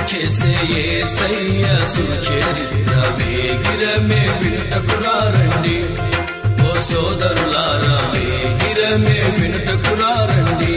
చేసే ఏసయ్య సుచరిత్ర వేగిరమే వినుటకురారండి ఓ సోదరులారా వేగిరమే వినుటకురారండి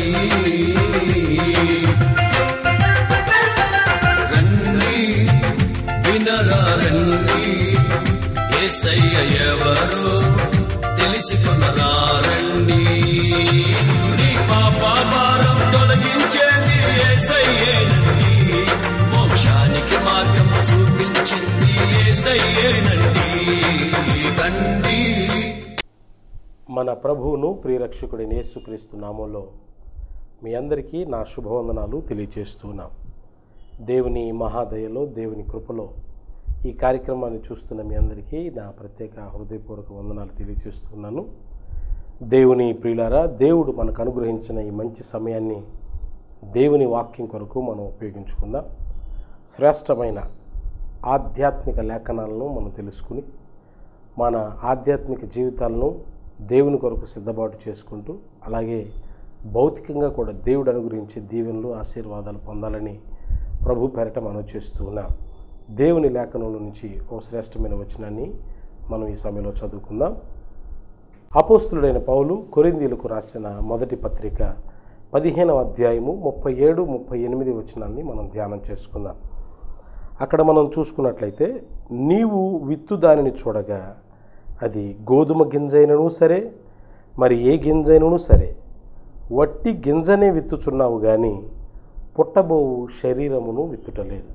రండి వినరా రండి ఏసయ్య ఎవరో తెలుసుకునరా రండి నీ పాప భారం తొలగించేది ఏసయ్యేనండి మోక్షానికి మార్గం చూపించింది ఏసయ్యేనండి రండి మన ప్రభువును ప్రియరక్షకుడైన యేసుక్రీస్తు నామంలో మీ అందరికీ నా శుభవందనాలు తెలియజేస్తున్నాం దేవుని మహాదయలో దేవుని కృపలో ఈ కార్యక్రమాన్ని చూస్తున్న మీ అందరికీ నా ప్రత్యేక హృదయపూర్వక వందనాలు తెలియజేస్తున్నాను దేవుని ప్రియులారా దేవుడు మనకు అనుగ్రహించిన ఈ మంచి సమయాన్ని దేవుని వాక్యం కొరకు మనం ఉపయోగించుకుందాం శ్రేష్టమైన ఆధ్యాత్మిక లేఖనాలను మనం తెలుసుకుని మన ఆధ్యాత్మిక జీవితాలను దేవుని కొరకు సిద్ధపాటు చేసుకుంటూ అలాగే భౌతికంగా కూడా దేవుడు అనుగ్రహించే దీవెనలు ఆశీర్వాదాలు పొందాలని ప్రభు పెరట మనం చేస్తూ ఉన్నాం దేవుని లేఖనంలో నుంచి ఓ శ్రేష్టమైన వచనాన్ని మనం ఈ సమయంలో చదువుకుందాం అపోస్తులుడైన పౌలు కొరిందీలకు రాసిన మొదటి పత్రిక పదిహేనవ అధ్యాయము ముప్పై ఏడు ముప్పై ఎనిమిది వచనాన్ని మనం ధ్యానం చేసుకుందాం అక్కడ మనం చూసుకున్నట్లయితే నీవు విత్తు దానిని చూడగా అది గోధుమ గింజైనను సరే మరి ఏ గింజైనను సరే వట్టి గింజనే విత్తుచున్నావు కానీ పుట్టబోవు శరీరమును విత్తుటలేదు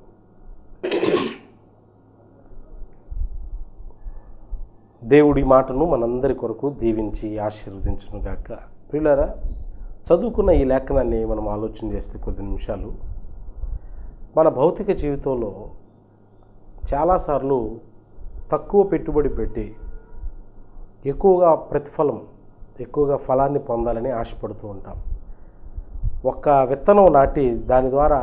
దేవుడి మాటను మనందరి కొరకు దీవించి ఆశీర్వదించునుగాక ప్రియులారా చదువుకున్న ఈ లేఖనాన్ని మనం ఆలోచన చేస్తే కొద్ది నిమిషాలు మన భౌతిక జీవితంలో చాలాసార్లు తక్కువ పెట్టుబడి పెట్టి ఎక్కువగా ప్రతిఫలం ఎక్కువగా ఫలాన్ని పొందాలని ఆశపడుతూ ఉంటాం ఒక్క విత్తనం నాటి దాని ద్వారా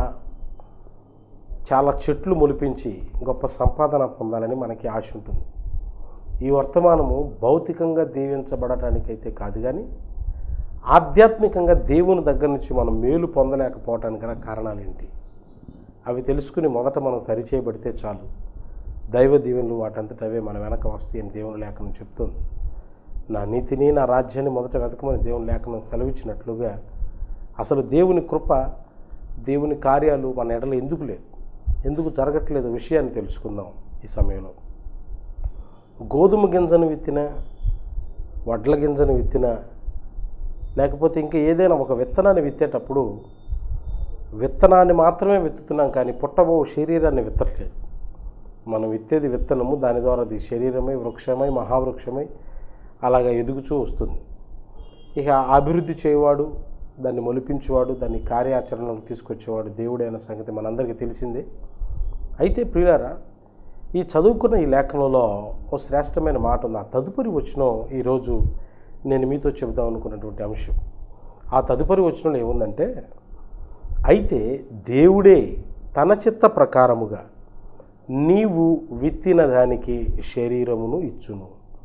చాలా చెట్లు మొలిపించి గొప్ప సంపాదన పొందాలని మనకి ఆశ ఉంటుంది ఈ వర్తమానము భౌతికంగా దీవించబడటానికైతే కాదు కానీ ఆధ్యాత్మికంగా దేవుని దగ్గర నుంచి మనం మేలు పొందలేకపోవటానికి గల కారణాలు ఏంటి అవి తెలుసుకుని మొదట మనం సరిచేయబడితే చాలు దైవ దీవెనలు వాటంతట అవే మన వెనక వస్తాయి అని దేవుని లేఖనం చెప్తుంది నా నీతిని నా రాజ్యాన్ని మొదట వెతకమని దేవుని లేఖనం సెలవిచ్చినట్లుగా అసలు దేవుని కృప దేవుని కార్యాలు మన ఎడల ఎందుకు లేదు ఎందుకు జరగట్లేదు విషయాన్ని తెలుసుకుందాం ఈ సమయంలో గోధుమ గింజను విత్తినా వడ్ల గింజను విత్తినా లేకపోతే ఇంకా ఏదైనా ఒక విత్తనాన్ని విత్తేటప్పుడు విత్తనాన్ని మాత్రమే విత్తుతున్నాం కానీ పుట్టబో శరీరాన్ని విత్తట్లేదు మనం విత్తేది విత్తనము దాని ద్వారా అది శరీరమై వృక్షమై మహావృక్షమై అలాగా ఎదుగుచూ వస్తుంది ఇక అభివృద్ధి చేయవాడు దాన్ని మొలిపించేవాడు దాన్ని కార్యాచరణకు తీసుకొచ్చేవాడు దేవుడైన సంగతి మనందరికీ తెలిసిందే అయితే ప్రియులారా ఈ చదువుకున్న ఈ లేఖనంలో ఓ శ్రేష్టమైన మాట ఉంది ఆ తదుపరి వచ్చిన ఈరోజు నేను మీతో చెబుదాం అనుకున్నటువంటి అంశం ఆ తదుపరి వచనంలో ఏముందంటే అయితే దేవుడే తన చిత్త ప్రకారముగా నీవు విత్తిన దానికి శరీరమును ఇచ్చును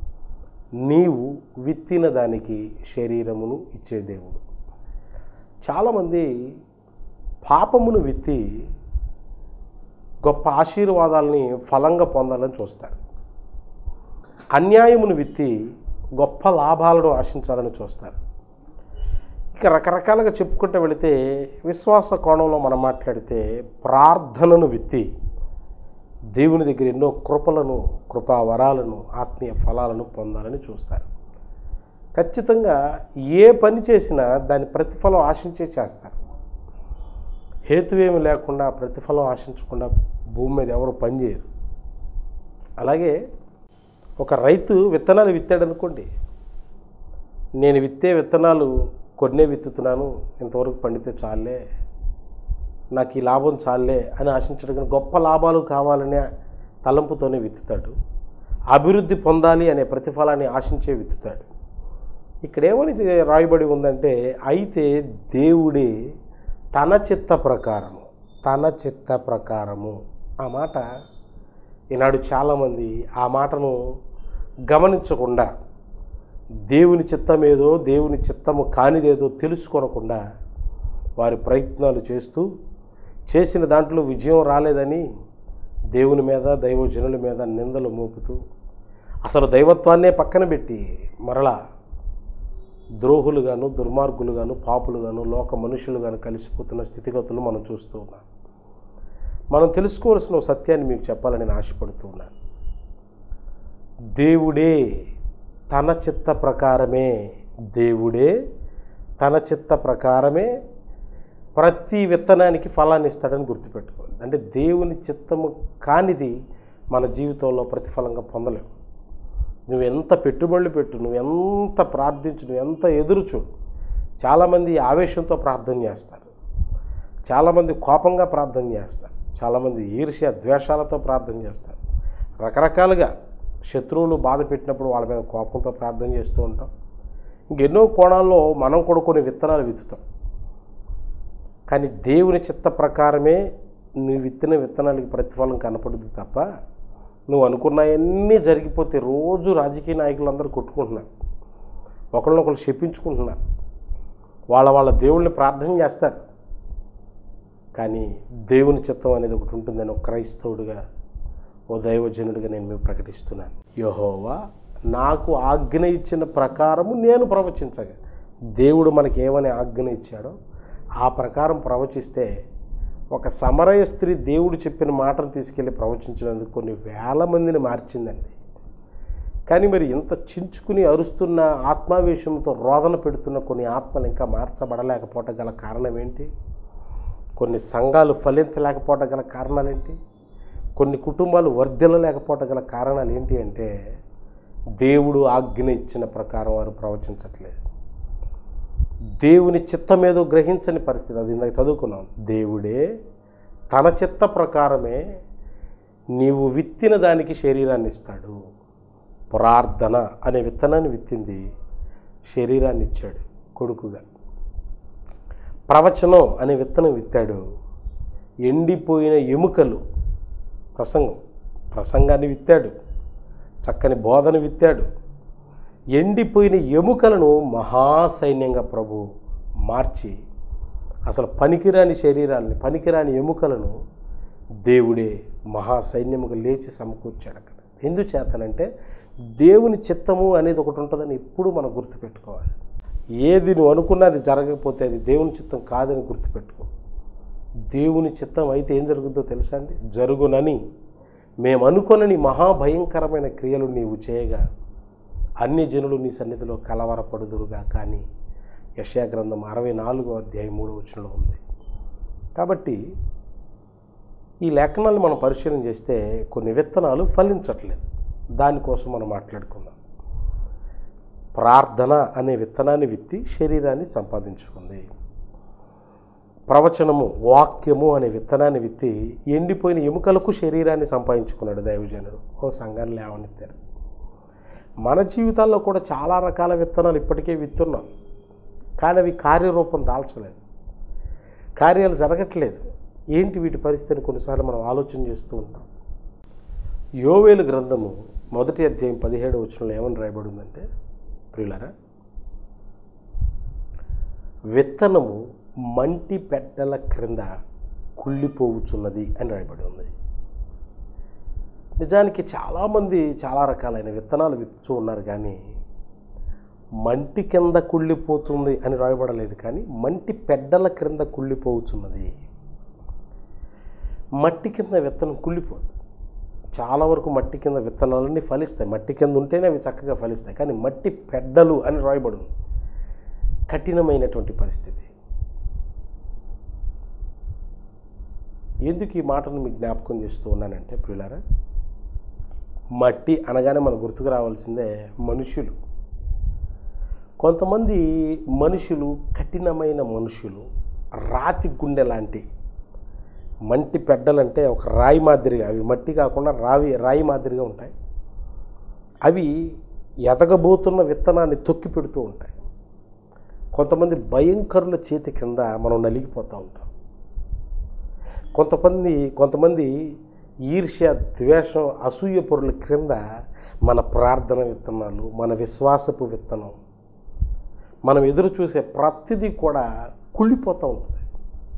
నీవు విత్తిన దానికి శరీరమును ఇచ్చే దేవుడు చాలామంది పాపమును విత్తి గొప్ప ఆశీర్వాదాలని ఫలంగా పొందాలని చూస్తారు అన్యాయమును విత్తి గొప్ప లాభాలను ఆశించాలని చూస్తారు ఇక రకరకాలుగా చెప్పుకుంటూ వెళితే విశ్వాస కోణంలో మనం మాట్లాడితే ప్రార్థనను విత్తి దేవుని దగ్గర ఎన్నో కృపలను కృపా వరాలను ఆత్మీయ ఫలాలను పొందాలని చూస్తారు ఖచ్చితంగా ఏ పని చేసినా దాని ప్రతిఫలం ఆశించే చేస్తారు హేతువేమి లేకుండా ప్రతిఫలం ఆశించకుండా భూమి మీద ఎవరు పనిచేయరు అలాగే ఒక రైతు విత్తనాలు విత్తాడు అనుకోండి నేను విత్తే విత్తనాలు కొన్నే విత్తుతున్నాను ఇంతవరకు పండితే చాలే నాకు ఈ లాభం చాలే అని ఆశించడం కానీ గొప్ప లాభాలు కావాలనే తలంపుతోనే విత్తుతాడు అభివృద్ధి పొందాలి అనే ప్రతిఫలాన్ని ఆశించే విత్తుతాడు ఇక్కడ ఏమని రాయబడి ఉందంటే అయితే దేవుడే తన చిత్త ప్రకారము తన చిత్త ప్రకారము ఆ మాట ఈనాడు చాలామంది ఆ మాటను గమనించకుండా దేవుని చిత్తమేదో దేవుని చిత్తము కానిదేదో తెలుసుకోనకుండా వారి ప్రయత్నాలు చేస్తూ చేసిన దాంట్లో విజయం రాలేదని దేవుని మీద దైవజనుల మీద నిందలు మోపుతూ అసలు దైవత్వాన్నే పక్కన పెట్టి మరలా ద్రోహులుగాను దుర్మార్గులుగాను పాపులుగాను లోక మనుషులుగాను కలిసిపోతున్న స్థితిగతులు మనం చూస్తూ ఉన్నాం మనం తెలుసుకోవాల్సిన ఒక సత్యాన్ని మీకు చెప్పాలని నేను ఆశపడుతూ ఉన్నాను దేవుడే తన చిత్త ప్రకారమే దేవుడే తన చిత్త ప్రకారమే ప్రతి విత్తనానికి ఫలాన్ని ఇస్తాడని గుర్తుపెట్టుకోవాలి అంటే దేవుని చిత్తము కానిది మన జీవితంలో ప్రతిఫలంగా పొందలేవు నువ్వు ఎంత పెట్టుబడులు పెట్టు నువ్వు ఎంత ప్రార్థించు నువ్వు ఎంత ఎదురు చూడు చాలామంది ఆవేశంతో ప్రార్థన చేస్తారు చాలామంది కోపంగా ప్రార్థన చేస్తారు చాలామంది ఈర్ష్య ద్వేషాలతో ప్రార్థన చేస్తారు రకరకాలుగా శత్రువులు బాధ పెట్టినప్పుడు వాళ్ళ మీద కోపంతో ప్రార్థన చేస్తూ ఉంటాం ఇంకెన్నో కోణాల్లో మనం కూడా కొన్ని విత్తనాలు విత్తుతాం కానీ దేవుని చిత్త ప్రకారమే నీ విత్తిన విత్తనాలకి ప్రతిఫలం కనపడుద్ది తప్ప నువ్వు అనుకున్నవన్నీ జరిగిపోతే రోజు రాజకీయ నాయకులందరూ కొట్టుకుంటున్నారు ఒకరినొకరు చెప్పించుకుంటున్నారు వాళ్ళ వాళ్ళ దేవుళ్ళని ప్రార్థన చేస్తారు కానీ దేవుని చిత్తం అనేది ఒకటి ఉంటుందని ఒక క్రైస్తవుడిగా ఓ దైవజనుడిగా నేను మీకు ప్రకటిస్తున్నాను యహోవా నాకు ఆజ్ఞ ఇచ్చిన ప్రకారము నేను ప్రవచించగా దేవుడు మనకి ఏమని ఆజ్ఞ ఇచ్చాడో ఆ ప్రకారం ప్రవచిస్తే ఒక సమరయ స్త్రీ దేవుడు చెప్పిన మాటను తీసుకెళ్ళి ప్రవచించినందుకు కొన్ని వేల మందిని మార్చిందండి కానీ మరి ఇంత చించుకుని అరుస్తున్న ఆత్మావేశంతో రోదన పెడుతున్న కొన్ని ఆత్మలు ఇంకా మార్చబడలేకపోవటం గల కారణం ఏంటి కొన్ని సంఘాలు ఫలించలేకపోవటం గల కారణాలు ఏంటి కొన్ని కుటుంబాలు వర్ధిల్లలేకపోవటం గల కారణాలు ఏంటి అంటే దేవుడు ఆజ్ఞ ఇచ్చిన ప్రకారం వారు ప్రవచించట్లేదు దేవుని చిత్తమేదో గ్రహించని పరిస్థితి అది ఇందాక చదువుకున్నాం దేవుడే తన చిత్త ప్రకారమే నీవు విత్తిన దానికి శరీరాన్ని ఇస్తాడు ప్రార్థన అనే విత్తనాన్ని విత్తింది శరీరాన్ని ఇచ్చాడు కొడుకుగా ప్రవచనం అనే విత్తనం విత్తాడు ఎండిపోయిన ఎముకలు ప్రసంగం ప్రసంగాన్ని విత్తాడు చక్కని బోధన విత్తాడు ఎండిపోయిన ఎముకలను మహాసైన్యంగా ప్రభు మార్చి అసలు పనికిరాని శరీరాన్ని పనికిరాని ఎముకలను దేవుడే మహాసైన్యముగా లేచి సమకూర్చాడు అక్కడ ఎందుచేతనంటే దేవుని చిత్తము అనేది ఒకటి ఉంటుందని ఎప్పుడు మనం గుర్తుపెట్టుకోవాలి ఏది నువ్వు అనుకున్నది జరగకపోతే అది దేవుని చిత్తం కాదని గుర్తుపెట్టుకో దేవుని చిత్తం అయితే ఏం జరుగుతుందో తెలుసా అండి జరుగునని మేము అనుకొనని మహాభయంకరమైన క్రియలు నీవు చేయగా అన్ని జనులు నీ సన్నిధిలో కలవరపడుదురుగా కానీ యశయా గ్రంథం అరవై నాలుగో అధ్యాయం మూడో వచనంలో ఉంది కాబట్టి ఈ లేఖనాలు మనం పరిశీలన చేస్తే కొన్ని విత్తనాలు ఫలించట్లేదు దానికోసం మనం మాట్లాడుకుందాం ప్రార్థన అనే విత్తనాన్ని విత్తి శరీరాన్ని సంపాదించుకుంది ప్రవచనము వాక్యము అనే విత్తనాన్ని విత్తి ఎండిపోయిన ఎముకలకు శరీరాన్ని సంపాదించుకున్నాడు దైవజనుడు ఓ సంఘాన్ని లేవనెత్తారు మన జీవితాల్లో కూడా చాలా రకాల విత్తనాలు ఇప్పటికే విత్తున్నాం కానీ అవి కార్యరూపం దాల్చలేదు కార్యాలు జరగట్లేదు ఏంటి వీటి పరిస్థితిని కొన్నిసార్లు మనం ఆలోచన చేస్తూ ఉంటాం యోవేలు గ్రంథము మొదటి అధ్యాయం పదిహేడు వచనంలో ఏమని రాయబడి ఉందంటే ప్రియులరా విత్తనము మంటి పెట్టెల క్రింద కుళ్ళిపోవుచున్నది అని రాయబడి ఉంది నిజానికి చాలామంది చాలా రకాలైన విత్తనాలు విత్తుతూ ఉన్నారు కానీ మంటి కింద కుళ్ళిపోతుంది అని రాయబడలేదు కానీ మంటి పెడ్డల క్రింద కుళ్ళిపోవచ్చున్నది మట్టి కింద విత్తనం కుళ్ళిపోదు చాలా వరకు మట్టి కింద విత్తనాలన్నీ ఫలిస్తాయి మట్టి కింద ఉంటేనే అవి చక్కగా ఫలిస్తాయి కానీ మట్టి పెడ్డలు అని రాయబడు కఠినమైనటువంటి పరిస్థితి ఎందుకు ఈ మాటను మీకు జ్ఞాపకం చేస్తూ ఉన్నానంటే ప్రియులారా మట్టి అనగానే మనకు గుర్తుకు రావాల్సిందే మనుషులు కొంతమంది మనుషులు కఠినమైన మనుషులు రాతి గుండె లాంటి మంటి పెడ్డలంటే ఒక రాయి మాదిరిగా అవి మట్టి కాకుండా రావి రాయి మాదిరిగా ఉంటాయి అవి ఎదగబోతున్న విత్తనాన్ని తొక్కి పెడుతూ ఉంటాయి కొంతమంది భయంకరుల చేతి కింద మనం నలిగిపోతూ ఉంటాం కొంతమంది కొంతమంది ఈర్ష్య ద్వేషం అసూయ పొరుల క్రింద మన ప్రార్థన విత్తనాలు మన విశ్వాసపు విత్తనం మనం ఎదురు చూసే ప్రతిదీ కూడా కుళ్ళిపోతూ ఉంటుంది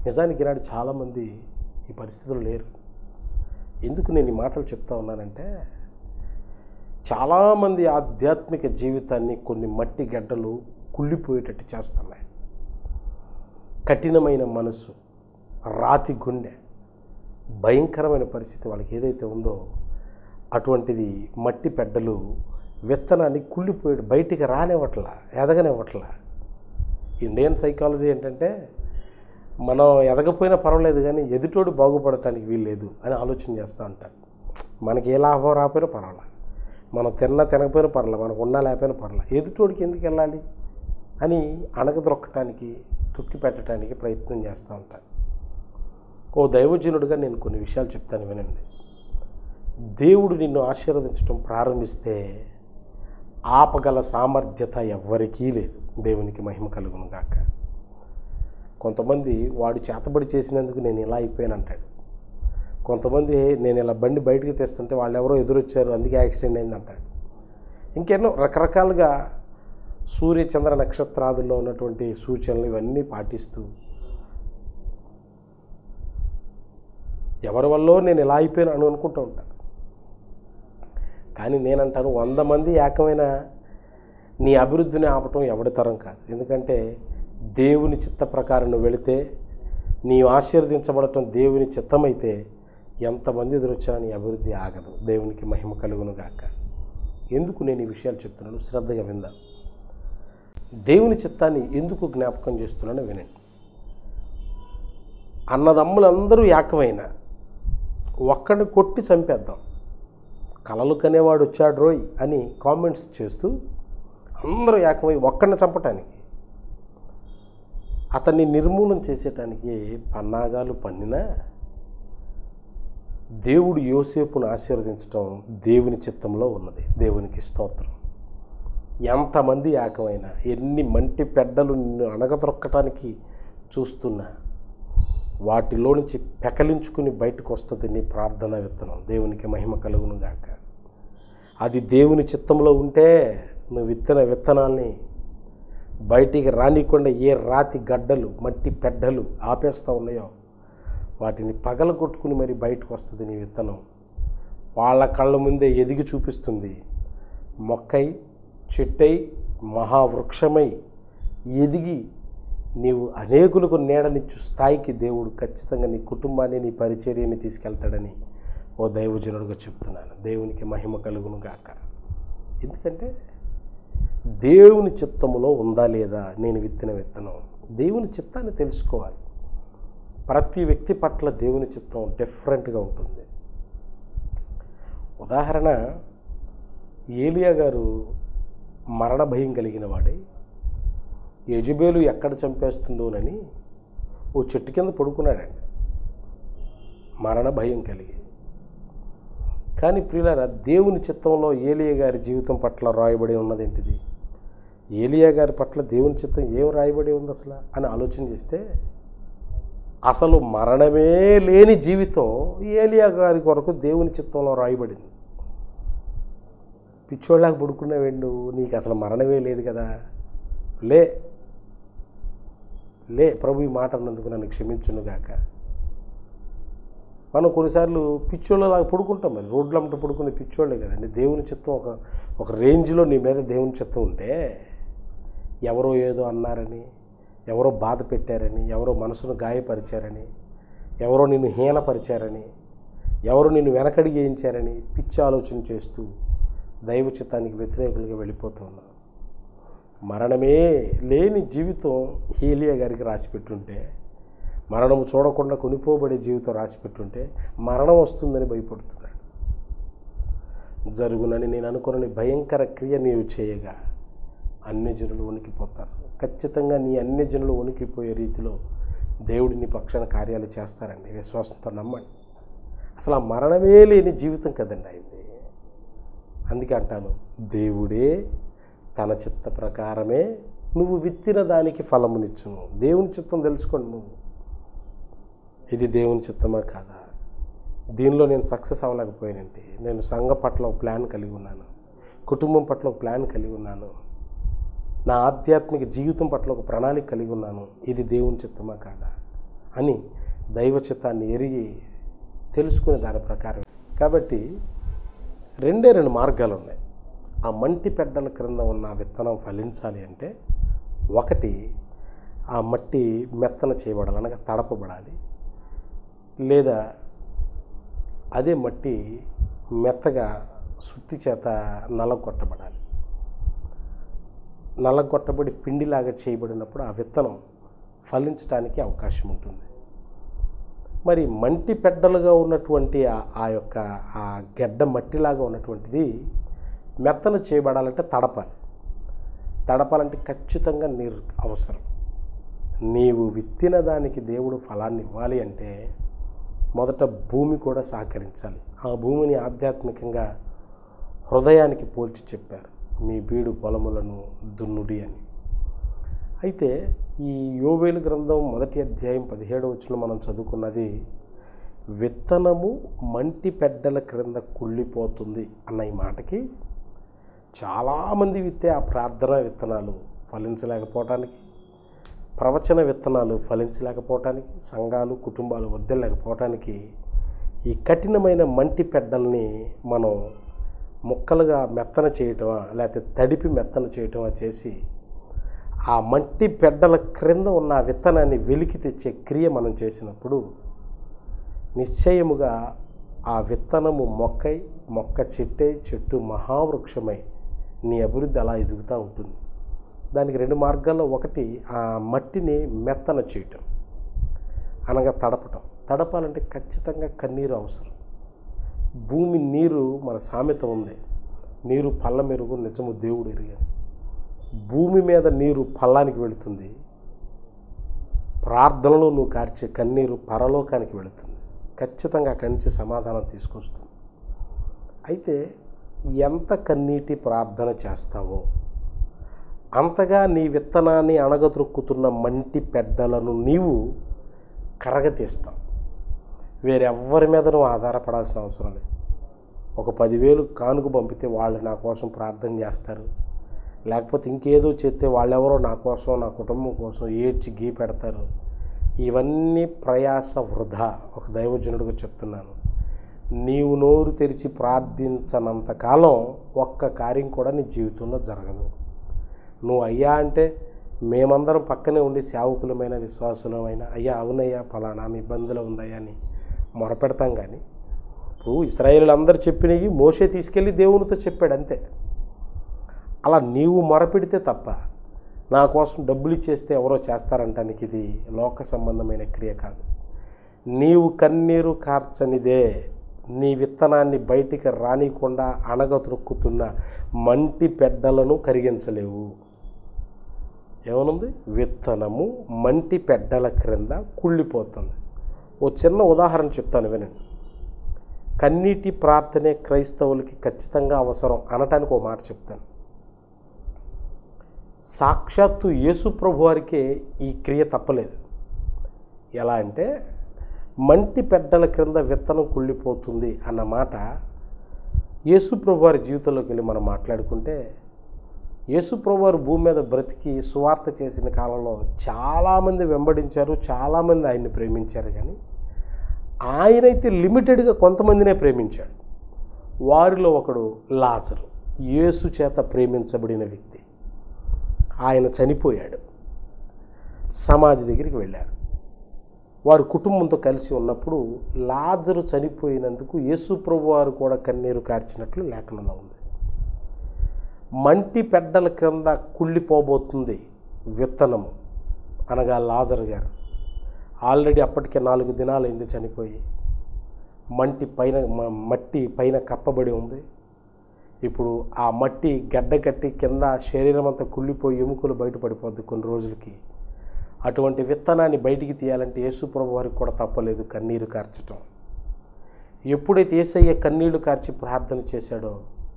నిజానికి ఈనాడు చాలామంది ఈ పరిస్థితులు లేరు ఎందుకు నేను ఈ మాటలు చెప్తా ఉన్నానంటే చాలామంది ఆధ్యాత్మిక జీవితాన్ని కొన్ని మట్టి గడ్డలు కుళ్ళిపోయేటట్టు చేస్తున్నాయి కఠినమైన మనసు రాతి గుండె భయంకరమైన పరిస్థితి వాళ్ళకి ఏదైతే ఉందో అటువంటిది మట్టి పెడ్డలు విత్తనాన్ని కుళ్ళిపోయి బయటికి రానివ్వట్ల ఎదగనివ్వట్ల ఇండియన్ సైకాలజీ ఏంటంటే మనం ఎదగపోయినా పర్వాలేదు కానీ ఎదుటోడు బాగుపడటానికి వీల్లేదు అని ఆలోచన చేస్తూ ఉంటారు మనకి ఏ లాభం రాకపోయినా పర్వాలేదు మనం తిన్నా తినకపోయినా పర్వాలేదు మనకు ఉన్నా లేకపోయినా పర్వాలేదు ఎదుటోడికి ఎందుకు వెళ్ళాలి అని అణగదొక్కటానికి తొక్కి పెట్టడానికి ప్రయత్నం చేస్తూ ఉంటారు ఓ దైవజనుడిగా నేను కొన్ని విషయాలు చెప్తాను వినండి దేవుడు నిన్ను ఆశీర్వదించడం ప్రారంభిస్తే ఆపగల సామర్థ్యత ఎవ్వరికీ లేదు దేవునికి మహిమ కలుగును గాక కొంతమంది వాడు చేతబడి చేసినందుకు నేను ఇలా అయిపోయాను అంటాడు కొంతమంది నేను ఇలా బండి బయటకు తెస్తుంటే వాళ్ళు ఎవరో ఎదురొచ్చారు అందుకే యాక్సిడెంట్ అయింది అంటాడు ఇంకెన్నో రకరకాలుగా సూర్య చంద్ర నక్షత్రాదుల్లో ఉన్నటువంటి సూచనలు ఇవన్నీ పాటిస్తూ ఎవరి వల్ల నేను ఇలా అయిపోయాను అని అనుకుంటూ ఉంటాను కానీ నేనంటాను వంద మంది ఏకమైన నీ అభివృద్ధిని ఆపటం ఎవడి తరం కాదు ఎందుకంటే దేవుని చిత్త ప్రకారం నువ్వు వెళితే నీవు ఆశీర్వదించబడటం దేవుని చిత్తమైతే ఎంతమంది ఎదురొచ్చినా నీ అభివృద్ధి ఆగదు దేవునికి మహిమ కలుగును గాక ఎందుకు నేను ఈ విషయాలు చెప్తున్నాను శ్రద్ధగా విందాం దేవుని చిత్తాన్ని ఎందుకు జ్ఞాపకం చేస్తున్నానో వినండి అన్నదమ్ములందరూ ఏకమైన ఒక్కడిని కొట్టి చంపేద్దాం కలలు కనేవాడు వచ్చాడు రోయ్ అని కామెంట్స్ చేస్తూ అందరూ ఏకమై ఒక్కడిని చంపటానికి అతన్ని నిర్మూలన చేసేటానికి పన్నాగాలు పన్నినా దేవుడు యోసేపును ఆశీర్వదించడం దేవుని చిత్తంలో ఉన్నది దేవునికి స్తోత్రం ఎంతమంది ఏకమైనా ఎన్ని మంటి పెడ్డలు నిన్ను అణగదొక్కటానికి చూస్తున్నా వాటిలో నుంచి పెకలించుకుని బయటకు వస్తుంది నీ ప్రార్థన విత్తనం దేవునికి మహిమ కలుగును గాక అది దేవుని చిత్తంలో ఉంటే నువ్వు విత్తన విత్తనాల్ని బయటికి రానికుండా ఏ రాతి గడ్డలు మట్టి పెడ్డలు ఆపేస్తూ ఉన్నాయో వాటిని పగలగొట్టుకుని మరి బయటకు వస్తుంది నీ విత్తనం వాళ్ళ కళ్ళ ముందే ఎదిగి చూపిస్తుంది మొక్కై చెట్టై మహావృక్షమై ఎదిగి నీవు అనేకులకు నీడనిచ్చు స్థాయికి దేవుడు ఖచ్చితంగా నీ కుటుంబాన్ని నీ పరిచర్యని తీసుకెళ్తాడని ఓ దైవజనుడుగా చెప్తున్నాను దేవునికి మహిమ కలుగును గాక ఎందుకంటే దేవుని చిత్తములో ఉందా లేదా నేను విత్తిన విత్తనం దేవుని చిత్తాన్ని తెలుసుకోవాలి ప్రతి వ్యక్తి పట్ల దేవుని చిత్తం డిఫరెంట్గా ఉంటుంది ఉదాహరణ ఏలియా గారు మరణ భయం కలిగిన వాడే యజబేలు ఎక్కడ చంపేస్తుందోనని ఓ చెట్టు కింద పడుకున్నాడండి మరణ భయం కలిగి కానీ ప్రియులారా దేవుని చిత్తంలో ఏలియా గారి జీవితం పట్ల రాయబడి ఉన్నదేంటిది ఏలియా గారి పట్ల దేవుని చిత్తం ఏం రాయబడి ఉంది అసలు అని ఆలోచన చేస్తే అసలు మరణమే లేని జీవితం ఏలియా గారి కొరకు దేవుని చిత్తంలో రాయబడింది పిచ్చోళ్ళకి పడుకున్నావేండు నువ్వు నీకు అసలు మరణమే లేదు కదా లే లే ప్రభు ఈ మాట అన్నందుకు నన్ను క్షమించునుగాక మనం కొన్నిసార్లు పిచ్చోళ్ళలాగా పడుకుంటాం మరి రోడ్లమ్మట పడుకునే పిచ్చోళ్ళే కదండి దేవుని చిత్తం ఒక ఒక రేంజ్లో నీ మీద దేవుని చిత్తం ఉంటే ఎవరో ఏదో అన్నారని ఎవరో బాధ పెట్టారని ఎవరో మనసును గాయపరిచారని ఎవరో నిన్ను హీనపరిచారని ఎవరో నిన్ను వెనకడి వేయించారని పిచ్చి ఆలోచన చేస్తూ దైవ చిత్తానికి వ్యతిరేకులుగా వెళ్ళిపోతున్నావు మరణమే లేని జీవితం హీలియా గారికి రాసిపెట్టుంటే మరణం చూడకుండా కొనిపోబడే జీవితం రాసిపెట్టుంటే మరణం వస్తుందని భయపడుతున్నాడు జరుగునని నేను అనుకున్న భయంకర క్రియ నీవు చేయగా అన్యజనులు వణికిపోతారు ఖచ్చితంగా నీ అన్యజనులు వణికిపోయే రీతిలో దేవుడి నీ పక్షాన కార్యాలు చేస్తారండి విశ్వాసంతో నమ్మండి అసలు ఆ మరణమే లేని జీవితం కదండి అయింది అందుకే అంటాను దేవుడే తన చిత్త ప్రకారమే నువ్వు విత్తిన దానికి ఫలమునిచ్చును దేవుని చిత్తం తెలుసుకోండి నువ్వు ఇది దేవుని చిత్తమా కాదా దీనిలో నేను సక్సెస్ అవ్వలేకపోయానంటే నేను సంఘ పట్ల ఒక ప్లాన్ కలిగి ఉన్నాను కుటుంబం పట్ల ఒక ప్లాన్ కలిగి ఉన్నాను నా ఆధ్యాత్మిక జీవితం పట్ల ఒక ప్రణాళిక కలిగి ఉన్నాను ఇది దేవుని చిత్తమా కాదా అని దైవచిత్తాన్ని ఎరిగి తెలుసుకునే దాని ప్రకారం కాబట్టి రెండే రెండు మార్గాలు ఉన్నాయి ఆ మంటి పెడ్డల క్రింద ఉన్న విత్తనం ఫలించాలి అంటే ఒకటి ఆ మట్టి మెత్తన చేయబడాలి అనగా తడపబడాలి లేదా అదే మట్టి మెత్తగా సుత్తి చేత నలగొట్టబడాలి నల్లగొట్టబడి పిండిలాగా చేయబడినప్పుడు ఆ విత్తనం ఫలించడానికి అవకాశం ఉంటుంది మరి మంటి పెడ్డలుగా ఉన్నటువంటి ఆ- ఆ యొక్క ఆ గెడ్డ మట్టిలాగా ఉన్నటువంటిది మెత్తన చేయబడాలంటే తడపాలి తడపాలంటే ఖచ్చితంగా నీరు అవసరం నీవు విత్తిన దానికి దేవుడు ఫలాన్ని ఇవ్వాలి అంటే మొదట భూమి కూడా సహకరించాలి ఆ భూమిని ఆధ్యాత్మికంగా హృదయానికి పోల్చి చెప్పారు మీ బీడు పొలములను దున్నుడి అని అయితే ఈ యోవేలు గ్రంథం మొదటి అధ్యాయం పదిహేడు వచ్చిన మనం చదువుకున్నది విత్తనము మంటి పెడ్డల క్రింద కుళ్ళిపోతుంది అన్న ఈ మాటకి చాలామంది విత్తే ఆ ప్రార్థన విత్తనాలు ఫలించలేకపోవటానికి ప్రవచన విత్తనాలు ఫలించలేకపోవటానికి సంఘాలు కుటుంబాలు వద్దలేకపోవటానికి ఈ కఠినమైన మంటి పెడ్డల్ని మనం ముక్కలుగా మెత్తన చేయటమా లేకపోతే తడిపి మెత్తన చేయటమా చేసి ఆ మట్టి పెడ్డల క్రింద ఉన్న ఆ విత్తనాన్ని వెలికి తెచ్చే క్రియ మనం చేసినప్పుడు నిశ్చయముగా ఆ విత్తనము మొక్కై మొక్క చెట్టై చెట్టు మహావృక్షమై నీ అభివృద్ధి అలా ఎదుగుతూ ఉంటుంది దానికి రెండు మార్గాల్లో ఒకటి ఆ మట్టిని మెత్తన చేయటం అనగా తడపటం తడపాలంటే ఖచ్చితంగా కన్నీరు అవసరం భూమి నీరు మన సామెత ఉంది నీరు పల్ల మెరుగు నిజము దేవుడు ఎరిగాడు భూమి మీద నీరు పల్లానికి వెళుతుంది ప్రార్థనలో నువ్వు కార్చే కన్నీరు పరలోకానికి వెళుతుంది ఖచ్చితంగా అక్కడి నుంచి సమాధానం తీసుకొస్తుంది అయితే ఎంత కన్నీటి ప్రార్థన చేస్తావో అంతగా నీ విత్తనాన్ని అణగదొక్కుతున్న మంటి పెద్దలను నీవు కరగతీస్తావు వేరెవ్వరి మీద నువ్వు ఆధారపడాల్సిన అవసరం లేదు ఒక పదివేలు కానుక పంపితే వాళ్ళు నా కోసం ప్రార్థన చేస్తారు లేకపోతే ఇంకేదో చేస్తే వాళ్ళెవరో నా కోసం నా కుటుంబం కోసం ఏడ్చి గీ పెడతారు ఇవన్నీ ప్రయాస వృధా ఒక దైవజనుడిగా చెప్తున్నాను నీవు నోరు తెరిచి ప్రార్థించనంత కాలం ఒక్క కార్యం కూడా నీ జీవితంలో జరగదు నువ్వు అయ్యా అంటే మేమందరం పక్కనే ఉండి సేవకులమైన విశ్వాసులమైన అయ్యా అవునయ్యా ఫలానా మీ ఇబ్బందులు ఉందయ్యా అని మొరపెడతాం కానీ ఇప్పుడు ఇస్రాయేలు అందరు చెప్పినవి మోసే తీసుకెళ్ళి దేవునితో చెప్పాడు అంతే అలా నీవు మొరపెడితే తప్ప నా కోసం డబ్బులు ఇచ్చేస్తే ఎవరో చేస్తారంటానికి ఇది లోక సంబంధమైన క్రియ కాదు నీవు కన్నీరు కార్చనిదే నీ విత్తనాన్ని బయటికి రానికుండా అణగతొక్కుతున్న మంటి పెడ్డలను కరిగించలేవు ఏమనుంది విత్తనము మంటి పెడ్డల క్రింద కుళ్ళిపోతుంది ఓ చిన్న ఉదాహరణ చెప్తాను వినండి కన్నీటి ప్రార్థనే క్రైస్తవులకి ఖచ్చితంగా అవసరం అనటానికి ఒక మాట చెప్తాను సాక్షాత్తు యేసు ప్రభు వారికే ఈ క్రియ తప్పలేదు ఎలా అంటే మంటి పెడ్డల క్రింద విత్తనం కుళ్ళిపోతుంది అన్న మాట యేసు ప్రభు వారి జీవితంలోకి వెళ్ళి మనం మాట్లాడుకుంటే యేసు ప్రభు వారు భూమి మీద బ్రతికి సువార్త చేసిన కాలంలో చాలామంది వెంబడించారు చాలామంది ఆయన్ని ప్రేమించారు కానీ ఆయనైతే లిమిటెడ్గా కొంతమందినే ప్రేమించాడు వారిలో ఒకడు లాజరు యేసు చేత ప్రేమించబడిన వ్యక్తి ఆయన చనిపోయాడు సమాధి దగ్గరికి వెళ్ళారు వారు కుటుంబంతో కలిసి ఉన్నప్పుడు లాజరు చనిపోయినందుకు యేసు ప్రభు వారు కూడా కన్నీరు కార్చినట్లు లేఖనంలో ఉంది మంటి పెడ్డల క్రింద కుళ్ళిపోబోతుంది విత్తనము అనగా లాజర్ గారు ఆల్రెడీ అప్పటికే నాలుగు దినాలైంది చనిపోయి మంటి పైన మ- మట్టి పైన కప్పబడి ఉంది ఇప్పుడు ఆ మట్టి గడ్డ కట్టి కింద శరీరం అంతా కుళ్ళిపోయి ఎముకలు బయటపడిపోద్ది కొన్ని రోజులకి అటువంటి విత్తనాన్ని బయటికి తీయాలంటే యేసుప్రభు వారికి కూడా తప్పలేదు కన్నీరు కార్చటం ఎప్పుడైతే ఏసయ్య కన్నీళ్లు కార్చి ప్రార్థన చేశాడో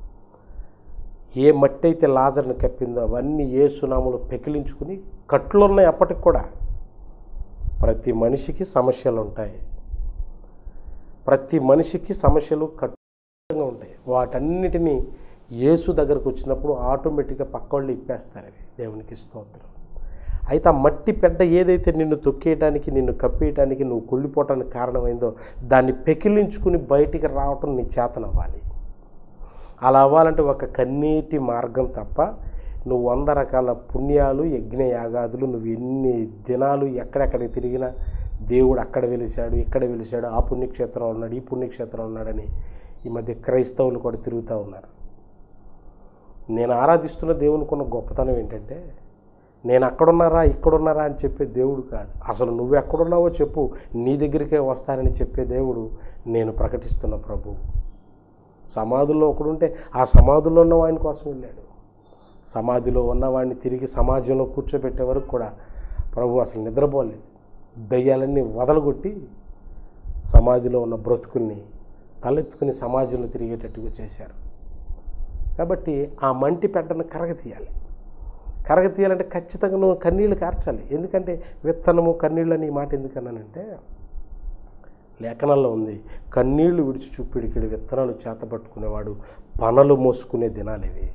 ఏ మట్టి అయితే లాజర్ని కప్పిందో అవన్నీ ఏసునాములు పెకిలించుకుని కట్లు ఉన్నాయి అప్పటికి కూడా ప్రతి మనిషికి సమస్యలు ఉంటాయి ప్రతి మనిషికి సమస్యలు కట్టుగా ఉంటాయి వాటన్నిటినీ యేసు దగ్గరకు వచ్చినప్పుడు ఆటోమేటిక్గా పక్క వాళ్ళు ఇప్పేస్తారు అవి దేవునికి స్తోత్రం అయితే ఆ మట్టి పెడ్డ ఏదైతే నిన్ను తొక్కేయడానికి నిన్ను కప్పేయడానికి నువ్వు కుళ్ళిపోవటానికి కారణమైందో దాన్ని పెకిలించుకుని బయటికి రావటం నీ చేతనవ్వాలి అలా అవ్వాలంటే ఒక కన్నీటి మార్గం తప్ప నువ్వు వంద రకాల పుణ్యాలు యజ్ఞ యాగాదులు నువ్వు ఎన్ని దినాలు ఎక్కడెక్కడికి తిరిగినా దేవుడు అక్కడ వెలిశాడు ఇక్కడ వెలిశాడు ఆ పుణ్యక్షేత్రంలో ఉన్నాడు ఈ పుణ్యక్షేత్రంలో ఉన్నాడని ఈ మధ్య క్రైస్తవులు కూడా తిరుగుతూ ఉన్నారు నేను ఆరాధిస్తున్న దేవునికి ఉన్న గొప్పతనం ఏంటంటే నేను అక్కడున్నారా ఇక్కడున్నారా అని చెప్పే దేవుడు కాదు అసలు నువ్వు ఎక్కడున్నావో చెప్పు నీ దగ్గరికే వస్తానని చెప్పే దేవుడు నేను ప్రకటిస్తున్న ప్రభు సమాధుల్లో ఒకడుంటే ఆ సమాధుల్లో ఉన్న వాని కోసం వెళ్ళాడు సమాధిలో ఉన్నవాడిని తిరిగి సమాజంలో కూర్చోబెట్టే వరకు కూడా ప్రభు అసలు నిద్రపోలేదు దయ్యాలన్నీ వదలగొట్టి సమాధిలో ఉన్న బ్రతుకుల్ని తలెత్తుకుని సమాజంలో తిరిగేటట్టుగా చేశారు కాబట్టి ఆ మంటి పెడ్డను కరగతీయాలి కరగతీయాలంటే ఖచ్చితంగా నువ్వు కన్నీళ్లు కార్చాలి ఎందుకంటే విత్తనము కన్నీళ్ళు అని ఈ మాట ఎందుకన్నానంటే లేఖనాల్లో ఉంది కన్నీళ్లు విడిచి చూపిడికిడి విత్తనాలు చేతపట్టుకునేవాడు పనలు మోసుకునే దినాలు ఇవి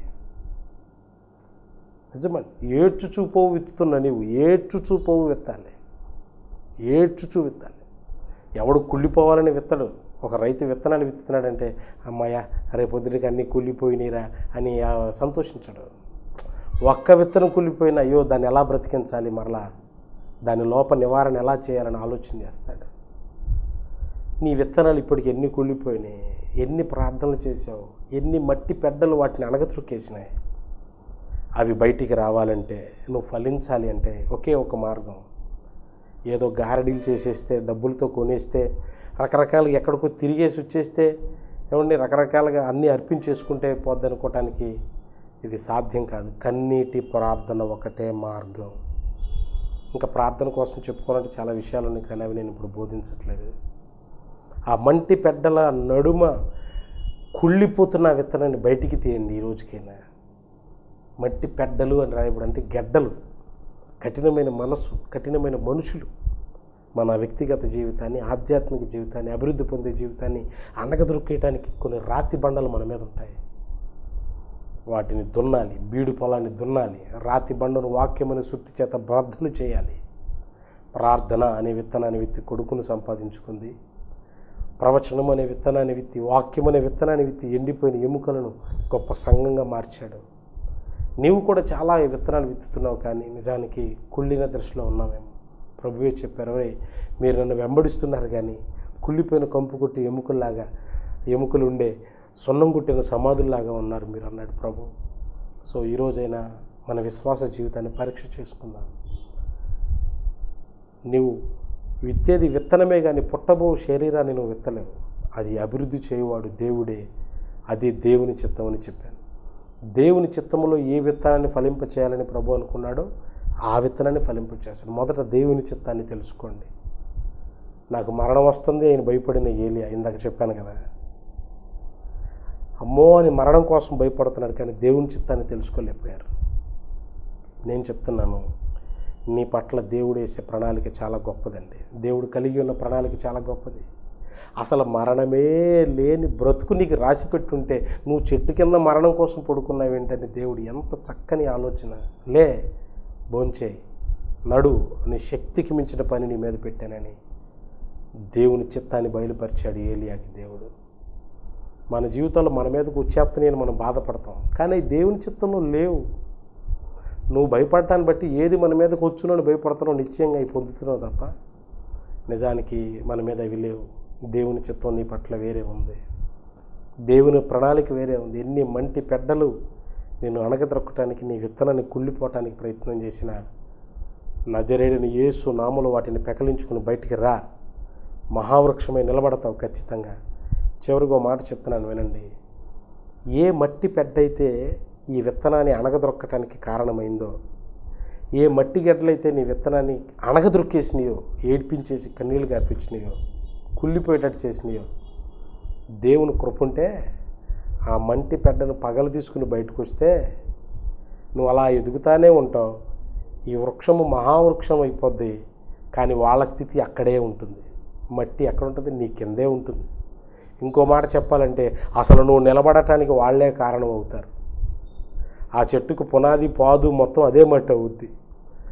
నిజమండి ఏడ్చుచూ పోవు విత్తుతున్న నీవు ఏడ్చుచూ పోవు విత్తాలి ఏడ్చుచూ విత్తాలి ఎవడు కుళ్ళిపోవాలని విత్తడు ఒక రైతు విత్తనాలు విత్తుతున్నాడంటే అమ్మాయ రేపొద్దుటికి అన్నీ కుళ్ళిపోయినీరా అని ఆ, సంతోషించడు ఒక్క విత్తనం కుళ్ళిపోయినా అయ్యో దాన్ని ఎలా బ్రతికించాలి మరలా దాని లోప నివారణ ఎలా చేయాలని ఆలోచన చేస్తాడు నీ విత్తనాలు ఇప్పటికి ఎన్ని కుళ్ళిపోయినాయి ఎన్ని ప్రార్థనలు చేసావు ఎన్ని మట్టి పెడ్డలు వాటిని అణగత్రొక్కేసినాయి అవి బయటికి రావాలంటే నువ్వు ఫలించాలి అంటే ఒకే ఒక మార్గం ఏదో గారడీలు చేసేస్తే డబ్బులతో కొనేస్తే రకరకాలుగా ఎక్కడికో తిరిగేసి వచ్చేస్తే ఏమండి రకరకాలుగా అన్నీ అర్పించేసుకుంటే పోద్ది అనుకోవటానికి ఇది సాధ్యం కాదు కన్నీటి ప్రార్థన ఒకటే మార్గం ఇంకా ప్రార్థన కోసం చెప్పుకోవాలంటే చాలా విషయాలు ఉన్నాయి కానీ అవి నేను ఇప్పుడు బోధించట్లేదు ఆ మంటి పెడ్డల నడుమ కుళ్ళిపోతున్న ఆ విత్తనాన్ని బయటికి తీయండి ఈ రోజుకైనా మట్టి పెడ్డలు అని రాయబడి అంటే గెడ్డలు కఠినమైన మనసు కఠినమైన మనుషులు మన వ్యక్తిగత జీవితాన్ని ఆధ్యాత్మిక జీవితాన్ని అభివృద్ధి పొందే జీవితాన్ని అనగదొరికేయడానికి కొన్ని రాతి బండలు మన మీద ఉంటాయి వాటిని దున్నాలి బీడు పొలాన్ని దున్నాలి రాతి బండను వాక్యమని సుత్తి చేత బద్దలు చేయాలి ప్రార్థన అనే విత్తనాన్ని విత్తి కొడుకును సంపాదించుకుంది ప్రవచనం అనే విత్తనాన్ని విత్తి వాక్యం అనే విత్తనాన్ని విత్తి ఎండిపోయిన ఎముకలను గొప్ప సంఘంగా మార్చాడు నీవు కూడా చాలా విత్తనాలు విత్తుతున్నావు కానీ నిజానికి కుళ్ళిన దృష్టిలో ఉన్నామేమో ప్రభువే చెప్పారు "ఒరేయ్, మీరు నన్ను వెంబడిస్తున్నారు కానీ కుళ్ళిపోయిన కంపు కొట్టి ఎముకల్లాగా ఎముకలు ఉండే సున్నం కుట్టిన సమాధుల్లాగా ఉన్నారు మీరు అన్నాడు ప్రభు సో ఈరోజైనా మన విశ్వాస జీవితాన్ని పరీక్ష చేసుకుందాం నీవు విత్తేది విత్తనమే కానీ పుట్టబో శరీరాన్ని నువ్వు విత్తలేవు అది అభివృద్ధి చేయువాడు దేవుడే అది దేవుని చిత్తం అని చెప్పాను దేవుని చిత్తములో ఏ విత్తనాన్ని ఫలింప చేయాలని ప్రభు అనుకున్నాడో ఆ విత్తనాన్ని ఫలింప చేశాడు మొదట దేవుని చిత్తాన్ని తెలుసుకోండి నాకు మరణం వస్తుంది ఆయన భయపడిన ఏలియా ఇందాక చెప్పాను కదా అమ్మో అని మరణం కోసం భయపడుతున్నాడు కానీ దేవుని చిత్తాన్ని తెలుసుకోలేకపోయారు నేను చెప్తున్నాను నీ పట్ల దేవుడు వేసే ప్రణాళిక చాలా గొప్పదండి దేవుడు కలిగి ఉన్న ప్రణాళిక చాలా గొప్పది అసలు మరణమే లేని బ్రతుకు నీకు రాసి పెట్టుంటే నువ్వు చెట్టు కింద మరణం కోసం పడుకున్నావు ఏంటని దేవుడు ఎంత చక్కని ఆలోచన లే భోంచేయి నడు అనే శక్తికి మించిన పని నీ మీద పెట్టానని దేవుని చిత్తాన్ని బయలుపరిచాడు ఏలియాకి దేవుడు మన జీవితంలో మన మీదకు వచ్చేస్తని అని మనం బాధపడతాం కానీ అవి దేవుని చిత్తంలో లేవు నువ్వు భయపడటాన్ని బట్టి ఏది మన మీదకు వచ్చునని భయపడుతున్నావు నిశ్చయంగా అవి పొందుతున్నావు తప్ప నిజానికి మన మీద అవి లేవు దేవుని చిత్తం నీ పట్ల వేరే ఉంది దేవుని ప్రణాళిక వేరే ఉంది ఎన్ని మంటి పెడ్డలు నేను అణగద్రొక్కటానికి నీ విత్తనాన్ని కుళ్ళిపోవటానికి ప్రయత్నం చేసిన నజరేడిని యేసు నామలు వాటిని పెకలించుకుని బయటికి రా మహావృక్షమై నిలబడతావు ఖచ్చితంగా చివరిగా మాట చెప్తున్నాను వినండి ఏ మట్టి పెడ్డైతే ఈ విత్తనాన్ని అణగదొక్కటానికి కారణమైందో ఏ మట్టి గడ్డలైతే నీ విత్తనాన్ని అణగదొక్కేసినాయో ఏడ్పించేసి కన్నీళ్ళు గార్పించినాయో కుళ్ళిపోయేటట్టు చేసినాయో దేవుని కృపుంటే ఆ మంటి పెడ్డను పగలు తీసుకుని బయటకు వస్తే నువ్వు అలా ఎదుగుతానే ఉంటావు ఈ వృక్షము మహావృక్షం అయిపోద్ది కానీ వాళ్ళ స్థితి అక్కడే ఉంటుంది మట్టి ఎక్కడ ఉంటుంది నీ కిందే ఉంటుంది ఇంకో మాట చెప్పాలంటే అసలు నువ్వు నిలబడటానికి వాళ్ళే కారణం అవుతారు ఆ చెట్టుకు పునాది పాదు మొత్తం అదే మట్టి అవుద్ది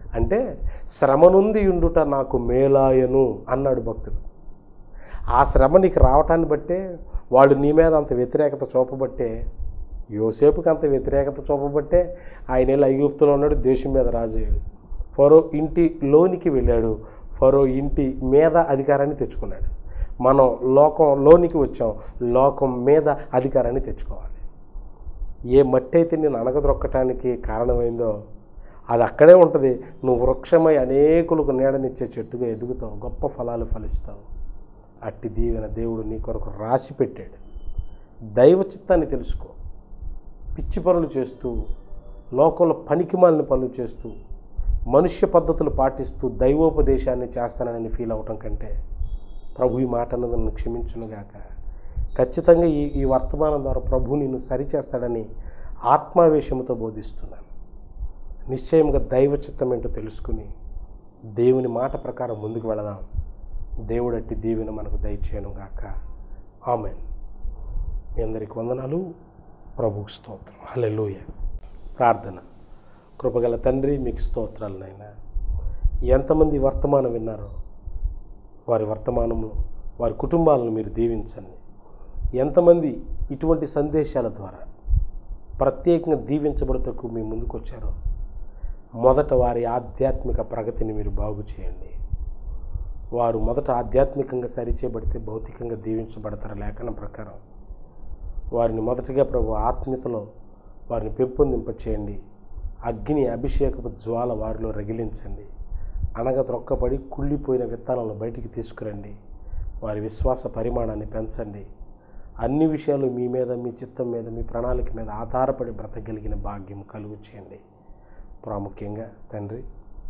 అంటే శ్రమ నుండి ఉండుట నాకు మేలాయను అన్నాడు భక్తుడు ఆ శ్రమ నీకు రావటాన్ని బట్టే వాళ్ళు నీ మీద అంత వ్యతిరేకత చూపబట్టే యోసేపుకి అంత వ్యతిరేకత చూపబట్టే ఆయన వెళ్ళి ఐగుప్తులో ఉన్నాడు దేశం మీద రాజయ్యాడు ఫరో ఇంటి లోనికి వెళ్ళాడు ఫరో ఇంటి మీద అధికారాన్ని తెచ్చుకున్నాడు మనం లోకం లోనికి వచ్చాం లోకం మీద అధికారాన్ని తెచ్చుకోవాలి ఏ మట్టి అయితే నేను అనగదొక్కటానికి కారణమైందో అది అక్కడే ఉంటుంది నువ్వు వృక్షమై అనేకులకు నీడనిచ్చే చెట్టుగా ఎదుగుతావు గొప్ప ఫలాలు ఫలిస్తావు అట్టి దీవెన దేవుడు నీ కొరకు రాసి పెట్టాడు దైవ చిత్తాన్ని తెలుసుకో పిచ్చి పనులు చేస్తూ లోకంలో పనికిమాలిన పనులు చేస్తూ మనుష్య పద్ధతులు పాటిస్తూ దైవోపదేశాన్ని చేస్తానని ఫీల్ అవటం కంటే ప్రభు ఈ మాట అన్నది నన్ను క్షమించునుగాక ఖచ్చితంగా ఈ ఈ వర్తమానం ద్వారా ప్రభు నిన్ను సరిచేస్తాడని ఆత్మావేశంతో బోధిస్తున్నాను నిశ్చయంగా దైవ చిత్తం ఏంటో తెలుసుకుని దేవుని మాట ప్రకారం ముందుకు వెళదాం దేవుడట్టి దీవెన మనకు దయచేయను గాక ఆమెన్ మీ అందరికి వందనాలు ప్రభుకు స్తోత్రం హల్లెలూయ ప్రార్థన కృపగల తండ్రి మీకు స్తోత్రాలు నాయన ఎంతమంది వర్తమానం విన్నారో వారి వర్తమానంలో వారి కుటుంబాలను మీరు దీవించండి ఎంతమంది ఇటువంటి సందేశాల ద్వారా ప్రత్యేకంగా దీవించబడుటకు మీ ముందుకు వచ్చారో మొదట వారి ఆధ్యాత్మిక ప్రగతిని మీరు బాగు చేయండి వారు మొదట ఆధ్యాత్మికంగా సరిచేయబడితే భౌతికంగా దీవించబడతారు లేఖనం ప్రకారం వారిని మొదటగా ప్రభు ఆత్మీయతలో వారిని పెంపొందింప చేయండి అగ్ని అభిషేకపు జ్వాల వారిలో రగిలించండి అనగా త్రొక్కబడి కుళ్ళిపోయిన విత్తనాలను బయటికి తీసుకురండి వారి విశ్వాస పరిమాణాన్ని పెంచండి అన్ని విషయాలు మీ మీద మీ చిత్తం మీద మీ ప్రణాళిక మీద ఆధారపడి బ్రతకగలిగిన భాగ్యం కలుగు చేయండి ప్రాముఖ్యంగా తండ్రి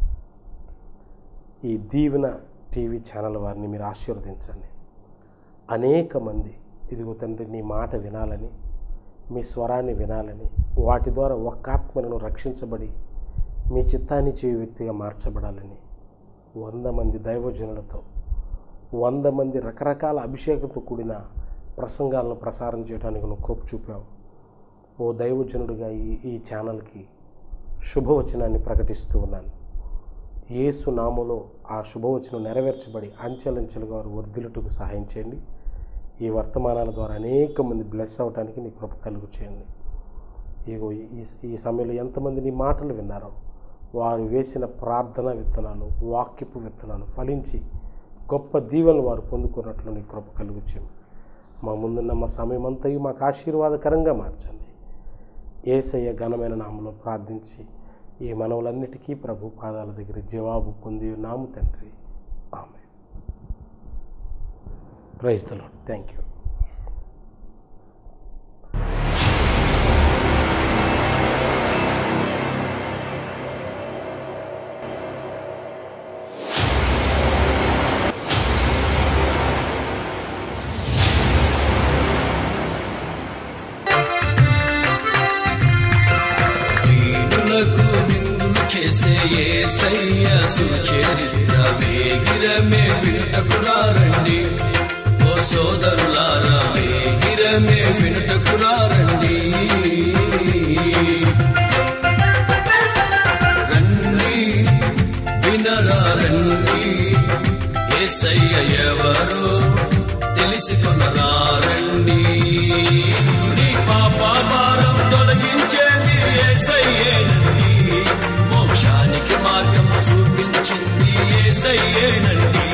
ఈ దీవెన టీవీ ఛానల్ వారిని మీరు ఆశీర్వదించండి అనేక మంది ఇదిగో తండ్రి నీ మాట వినాలని మీ స్వరాన్ని వినాలని వాటి ద్వారా ఒక్క ఆత్మలను రక్షించబడి మీ చిత్తాన్ని చేయు వ్యక్తిగా మార్చబడాలని వంద మంది దైవజనులతో వంద మంది రకరకాల అభిషేకంతో కూడిన ప్రసంగాలను ప్రసారం చేయడానికి నువ్వు కృప చూపావు ఓ దైవజనుడిగా ఈ ఈ ఛానల్కి శుభవచనాన్ని ప్రకటిస్తూ ఉన్నాను యేసు నామములో ఆ శుభవచనం నెరవేర్చబడి అంచెలంచెలుగా వారు వర్ధిల్లుటకు సహాయం చేయండి ఈ వర్తమానాల ద్వారా అనేక మంది బ్లెస్ అవడానికి నీ కృప కలుగు చేయండి ఇగో ఈ ఈ సమయంలో ఎంతమంది నీ మాటలు విన్నారో వారు వేసిన ప్రార్థన విత్తనాలు వాక్యపు విత్తనాలు ఫలించి గొప్ప దీవెనలు వారు పొందుకున్నట్లు నీ కృప కలుగు చేయండి మా ముందున్న మా సమయం అంతయు మాకు ఆశీర్వాదకరంగా మార్చండి ఏసయ్య ఘనమైన నామలో ప్రార్థించి ఈ మనవులన్నిటికీ ప్రభు పాదాల దగ్గర జవాబు పొంది నాము తండ్రి ఆమె praise the Lord thank you వీణులకు విందులు చేసే ఏసయ్య సుచరిత్ర వేగిరమే వినుటకురారండి ఓ సోదరులారా వేగిరమే వినుటకురారండి రండి వినరా రండి ఏసయ్య ఎవరో తెలుసుకునరా రండి నీ పాప భారం తొలగించేది ఏసయ్యేనండి మోక్షానికి మార్గం చూపించింది ఏసయ్యేనండి